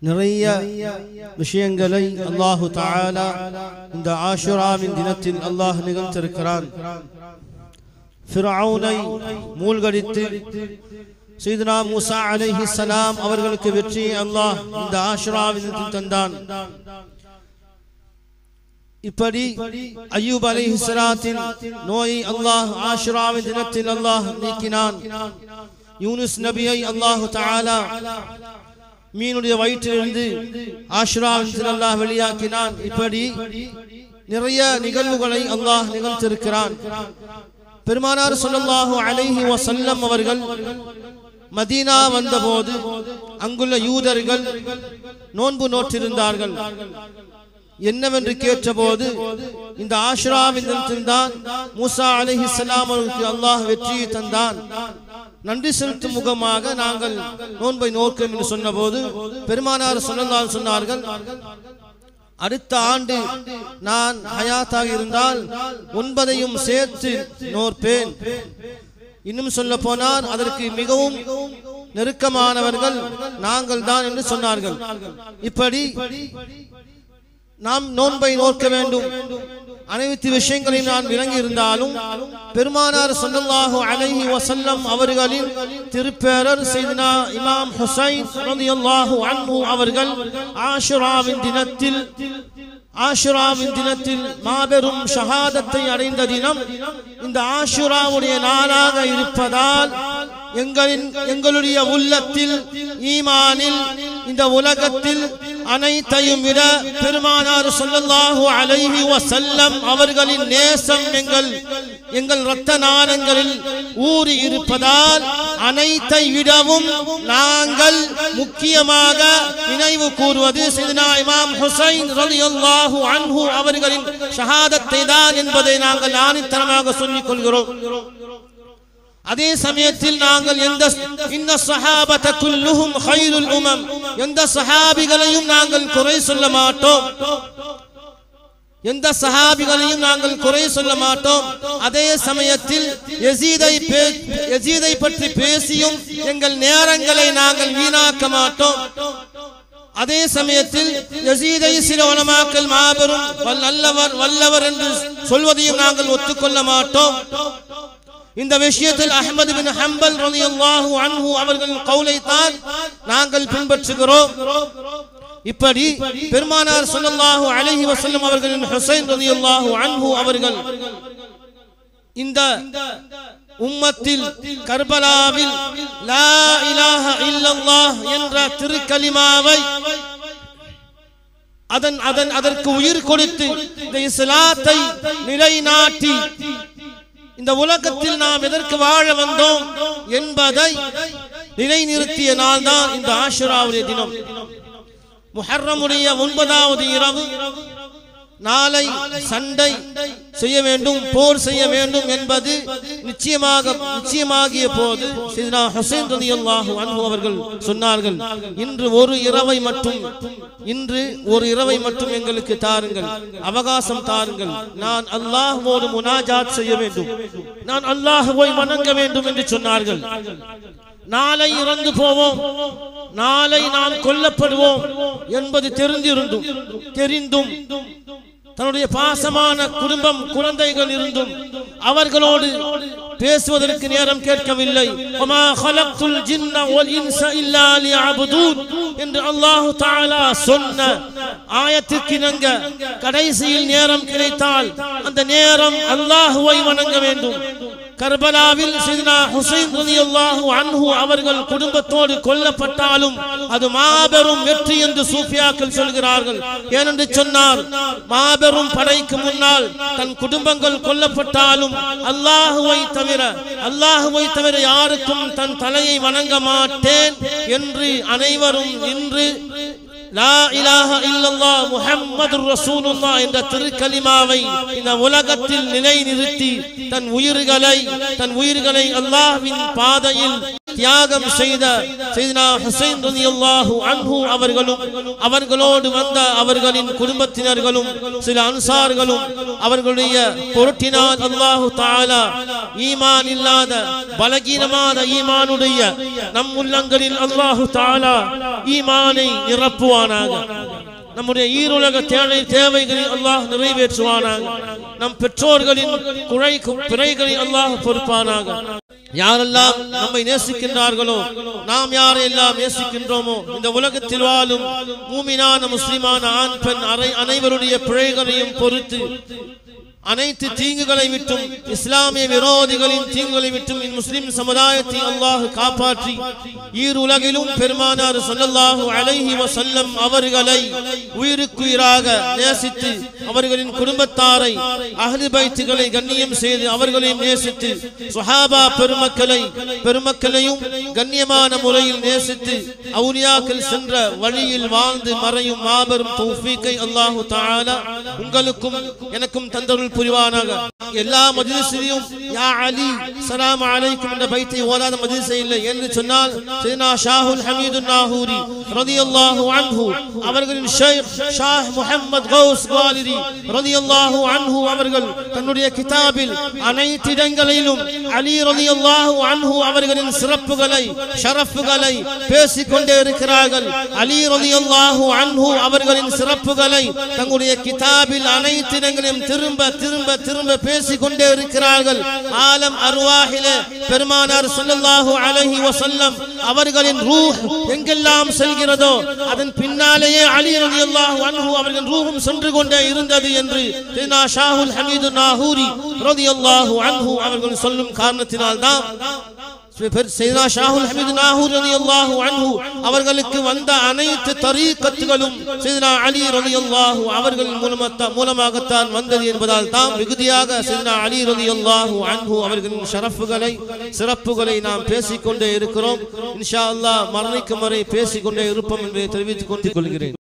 நிறைய விஷயங்களை அல்லாஹு தஆலா இந்த ஆஷுராவின் தினத்தில் அல்லாஹ் நிகழ்த்திருக்கிறான் ஃபிர்அவுனை மூழ்கடித்து சீதனா மூசா அலைஹி சலாம் அவர்களுக்கு வெற்றி அல்லாஹ் இந்த ஆஷுராவின் தினத்தில் தந்தான் இப்படி அய்யூப் அலைஹி ஸலாத்தின் நோயை அல்லாஹ் ஆஷுராவின் தினத்தில் அல்லாஹ் நீக்கினான் யூனுஸ் நபியை அல்லாஹு தஆலா மீனுடைய வயிற்றிலிருந்து ஆஷ்ராவின் அல்லாஹ் வெளியாக்கினான் இப்படி நிறைய நிகழ்வுகளை அல்லாஹ் நிகழ்த்திருக்கிறான் பெருமானார் ஸல்லல்லாஹு அலைஹி வஸல்லம் அவர்கள் மதீனா வந்தபோது அங்குள்ள யூதர்கள் நோன்பு நோற்றிருந்தார்கள் என்னவென்று கேட்டபோது இந்த ஆஷ்ராவின் தான் மூசா அலைஹிஸ்ஸலாம் அவர்களுக்கு அல்லாஹ் வெற்றியை தந்தான் நன்றி செலுத்தும் முகமாக நாங்கள் நோன்பை நோக்கம் என்று சொன்னபோது பெருமானார் சொன்னால் சொன்னார்கள் அடுத்த ஆண்டு நான் ஹயாத்தாக இருந்தால் ஒன்பதையும் சேர்த்து நோற்பேன் இன்னும் சொல்ல போனால் அதற்கு மிகவும் நெருக்கமானவர்கள் நாங்கள் தான் என்று சொன்னார்கள் இப்படி நாம் நோன்பை நோக்க வேண்டும் அனைத்து விஷயங்களையும் நான் விளங்கி இருந்தாலும் பெருமானார் ஸல்லல்லாஹு அலைஹி வஸல்லம் அவர்களின் திருப்பேரர் செய்தனா இமாம் ஹுசைன் ரலியல்லாஹு அன்ஹு அவர்கள் ஆஷுராவின் தினத்தில் ஆஷுராவின் தினத்தில் மாபெரும் ஷஹாதத்தை அடைந்த தினம் இந்த ஆஷுராவுடைய நாளாக இருப்பதால் எங்களின் எங்களுடைய உள்ளத்தில் ஈமானில் இந்த உலகத்தில் அனைத்தையும் விட பெருமானார் சொல்லல்லாஹு அலைஹி வசல்லம் அவர்களின் நேசம் எங்கள் எங்கள் இரத்த நாணங்களில் ஊறி இருப்பதால் அனைத்தை விடவும் நாங்கள் முக்கியமாக நினைவு கூறுவது சிதனா இமாம் ஹுசைன் ரலியல்லாஹு அன்ஹு அவர்களின் ஷஹாதத்தை தான் என்பதை நாங்கள் ஆணித்தனமாக சொல்லிக் கொள்கிறோம் அதே சமயத்தில் நாங்கள் எந்த இந்த சஹாபத குல்லுஹும் ஹைருல் உமம் எந்த சஹாபிகளையும் நாங்கள் குறை சொல்ல மாட்டோம் எந்த சஹாபிகளையும் நாங்கள் குறை சொல்ல மாட்டோம் அதே சமயத்தில் யசீதை யசீதை பற்றி பேசியும் எங்கள் நேரங்களை நாங்கள் வீணாக்க மாட்டோம் அதே சமயத்தில் யசீதை சில உலமாக்கள் மாபெரும் வல்லவர் வல்லவர் என்று சொல்வதையும் நாங்கள் ஒத்துக்கொள்ள மாட்டோம் இந்த விஷயத்தில் அஹமது பின் ஹம்பல் ரலியல்லாஹு அன்ஹு அவர்களின் கவுலை தான் நாங்கள் பின்பற்றுகிறோம் இப்படி பெருமானார் ஸல்லல்லாஹு அலைஹி வஸல்லம் அவர்களின் ஹுசைன் ரலியல்லாஹு அன்ஹு அவர்கள் இந்த உம்மத்தில் கர்பலாவில் லா இலாஹ இல்லல்லாஹ் என்ற திருக்கலிமாவை அதன் அதன் அதற்கு உயிர் கொடுத்து இந்த இஸ்லாத்தை நிலைநாட்டி இந்த உலகத்தில் நாம் எதற்கு வாழ வந்தோம் என்பதை நிலைநிறுத்திய நாள் தான் இந்த ஆஷுராவுடைய தினம் முஹர்ரமுடைய ஒன்பதாவது இரவு நாளை சண்டை செய்ய வேண்டும் போர் செய்ய வேண்டும் என்பது நிச்சயமாக நிச்சயமாகிய போது சிதனா ஹுசைன் ரலியல்லாஹு அன்ஹு அவர்கள் சொன்னார்கள் இன்று ஒரு இரவை மட்டும் இன்று ஒரு இரவை மட்டும் எங்களுக்கு தாருங்கள் அவகாசம் தாருங்கள் நான் அல்லாஹ்வோடு முனாஜாத் செய்ய வேண்டும் நான் அல்லாஹ்வை வணங்க வேண்டும் என்று சொன்னார்கள் நாளை இறந்து போவோம் நாளை நாம் கொல்லப்படுவோம் என்பது தெரிந்திருந்தும் தெரிந்தும் தன்னுடைய பாசமான குடும்பம் குழந்தைகள் இருந்தும் அவர்களோடு பேசுவதற்கு நேரம் கேட்கவில்லை என்று அல்லாஹு தாலா சொன்ன ஆயத்துக்கு இணங்க கடைசியில் நேரம் கிடைத்தால் அந்த நேரம் அல்லாஹுவை வணங்க வேண்டும் கர்பலாவில் சிதனா ஹுசைன் ரலியல்லாஹு அன்ஹு அவர்கள் குடும்பத்தோடு கொல்லப்பட்டாலும் அது மாபெரும் வெற்றி என்று சூஃபியாக்கள் சொல்கிறார்கள் ஏனென்று சொன்னார் மாபெரும் படைக்கு முன்னால் தன் குடும்பங்கள் கொல்லப்பட்டாலும் அல்லாஹுவை தவிர அல்லாஹுவை தவிர யாருக்கும் தன் தலையை வணங்க மாட்டேன் என்று அனைவரும் இன்று லா இலாஹ இல்லல்லாஹ் முஹம்மதுர் ரசூலுல்லாஹ் என்ற திருக்கலிமாவை இந்த உலகத்தில் நிலைநிறுத்தி தன் உயிர்களை தன் உயிர்களை அல்லாஹ்வின் பாதையில் தியாகம் செய்த செய்தனா ஹுசைன் ரலியல்லாஹு அன்ஹு அவர்களும் அவர்களோடு வந்த அவர்களின் குடும்பத்தினர்களும் சில அன்சார்களும் அவர்களுடைய பொருட்டினால் அல்லாஹு தாலா ஈமான் இல்லாத பலகீனமான ஈமானுடைய நம் உள்ளங்களில் அல்லாஹு தாலா ஈமானை நிரப்புவானாக நம்முடைய ஈருலக தேவை தேவைகளை அல்லாஹ் நிறைவேற்றுவானாக நம் பெற்றோர்களின் குறை பிறைகளை அல்லாஹ் பொறுப்பானாக யாரெல்லாம் நம்மை நேசிக்கின்றார்களோ நாம் யாரையெல்லாம் நேசிக்கின்றோமோ இந்த உலகத்தில் வாழும் மூமினான முஸ்லிமான ஆண் பெண் அரை அனைவருடைய பிழைகளையும் பொறுத்து அனைத்து தீங்குகளை விட்டும் இஸ்லாமிய விரோதிகளின் தீங்குகளை விட்டும் இந்த முஸ்லிம் சமுதாயத்தை அல்லாஹ் காப்பாற்றி ஈர் உலகிலும் பெருமானார் ஸல்லல்லாஹு அலைஹி வஸல்லம் அவர்களை உயிருக்குயிராக நேசித்து அவர்களின் குடும்பத்தாரை அஹ்லு பைத்துகளை கண்ணியம் செய்து அவர்களையும் நேசித்து சுஹாபா பெருமக்களை பெருமக்களையும் கண்ணியமான முறையில் நேசித்து அவுலியாக்கள் சென்ற வழியில் வாழ்ந்து மறையும் மாபெரும் தௌஃபீக்கை அல்லாஹு தஆலா உங்களுக்கும் எனக்கும் தந்தருள் புரிவானாக எல்லா மஜ்லிஸிலும் யா அலி ஸலாம் அலைக்கும் என்ற பைத்தை ஓதாத மஜ்லிஸே இல்லை என்று சொன்னால் சையனா ஷாஹுல் ஹமீதுன் நாஹூரி ரலியல்லாஹு அன்ஹு அவர்களின் ஷேக் ஷாஹ் முஹம்மத் கௌஸ் குவாலிரி ரலியல்லாஹு அன்ஹு அவர்கள் தன்னுடைய கிதாபில் அனைத்து இடங்களிலும் அலி ரலியல்லாஹு அன்ஹு அவர்களின் சிறப்புகளை ஷரஃபுகளை பேசிக் கொண்டே இருக்கிறார்கள் அலி ரலியல்லாஹு அன்ஹு அவர்களின் சிறப்புகளை தங்களுடைய கிதாபில் அனைத்து இடங்களிலும் திரும்ப திரும்ப திரும்ப பேசிக் கொண்டே இருக்கிறார்கள் ஆலம் அருவாகிலே பெருமானார் ஸல்லல்லாஹு அலைஹி வஸல்லம் அவர்களின் ரூஹ் எங்கெல்லாம் செல்கிறதோ அதன் பின்னாலேயே அலி ரலியல்லாஹு அன்ஹு அவர்களின் ரூஹும் சென்று கொண்டே இருந்தது என்று சையதுனா ஷாஹுல் ஹமீது நாஹூரி ரலியல்லாஹு அன்ஹு அவர்கள் சொல்லும் காரணத்தினால் தான் சையதுனா ஷாஹுல் ஹமீது நாஹூர் ரலியல்லாஹு அன்ஹு அவர்களுக்கு வந்த அனைத்து தரீக்கத்துகளும் சையதுனா அலி ரலியல்லாஹு அவர்கள் மூலமத்த மூலமாகத்தான் வந்தது என்பதால் தான் மிகுதியாக சையதுனா அலி ரலியல்லாஹு அன்ஹு அவர்களின் ஷரஃபுகளை சிறப்புகளை நாம் பேசிக்கொண்டே இருக்கிறோம் இன்ஷா அல்லாஹ் மரணிக்கும் வரை பேசிக்கொண்டே இருப்போம் என்பதை தெரிவித்துக் கொண்டு கொள்கிறேன்